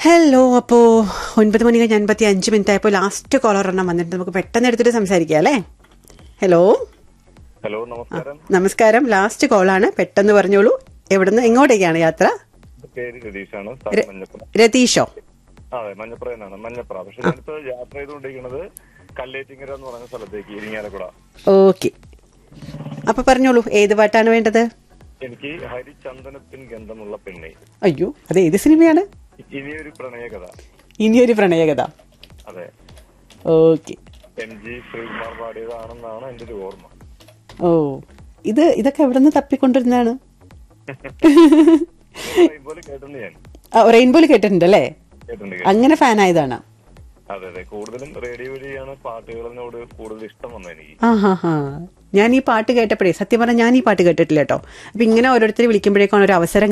hello അപ്പോ ഒൻപത് മണി കഴിഞ്ഞ് അൻപത്തി അഞ്ച് മിനിറ്റ് ആയപ്പോൾ ലാസ്റ്റ് കോളർ എണ്ണം വന്നിട്ട് നമുക്ക് പെട്ടെന്ന് എടുത്തിട്ട് സംസാരിക്കാം അല്ലേ ഹലോ ഹലോ നമസ്കാരം നമസ്കാരം ലാസ്റ്റ് കോളാണ് പെട്ടെന്ന് പറഞ്ഞോളൂ എവിടുന്ന് എങ്ങോട്ടേക്കാണ് യാത്ര പേര് രതീഷാണ് സ്ഥലം മഞ്ഞപ്പുറ രതീഷോ അതെ മഞ്ഞപ്പുറ എന്നാണ് മഞ്ഞപ്പുറ പക്ഷെ ഞാനിപ്പോ യാത്ര ചെയ്തുകൊണ്ടിരിക്കുന്നത് കല്ലേറ്റിങ്ങര എന്ന് പറയുന്ന സ്ഥലത്തേക്ക് ഇരിങ്ങാലക്കുട ഓക്കെ അപ്പൊ പറഞ്ഞോളൂ ഏത് പാട്ടാണ് വേണ്ടത് എനിക്ക് ഹരിചന്ദനത്തിൻ ഗന്ധമുള്ള പെണ്ണെ അയ്യോ അത് ഏത് സിനിമയാണ് ഇനിയൊരു പ്രണയകഥ ഇനിയൊരു പ്രണയകഥ അതെ ഓക്കെ എം ജി ശ്രീകുമാർ പാടിയതാണെന്നാണ് എന്റെ ഒരു ഓർമ്മ ഓ ഇത് ഇതൊക്കെ എവിടെ നിന്ന് തപ്പിക്കൊണ്ടിരുന്നാണ് പോലെ കേട്ടിട്ടുണ്ട് ഞാൻ റെയിൻബോയിൽ കേട്ടിട്ടുണ്ട് അല്ലേ കേട്ടിട്ടുണ്ട് അങ്ങനെ ഫാൻ ആയതാണ് അതെ അതെ കൂടുതലും റേഡിയോ വഴിയാണ് പാട്ടുകളിനോട് കൂടുതൽ ഇഷ്ടം വന്നത് എനിക്ക് ആ ഹാ ഹാ ഞാൻ ഈ പാട്ട് കേട്ടപ്പോഴേ സത്യം പറഞ്ഞാൽ ഞാൻ ഈ പാട്ട് കേട്ടിട്ടില്ല കേട്ടോ അപ്പൊ ഇങ്ങനെ ഓരോരുത്തർ വിളിക്കുമ്പോഴേക്കാണ് ഒരു അവസരം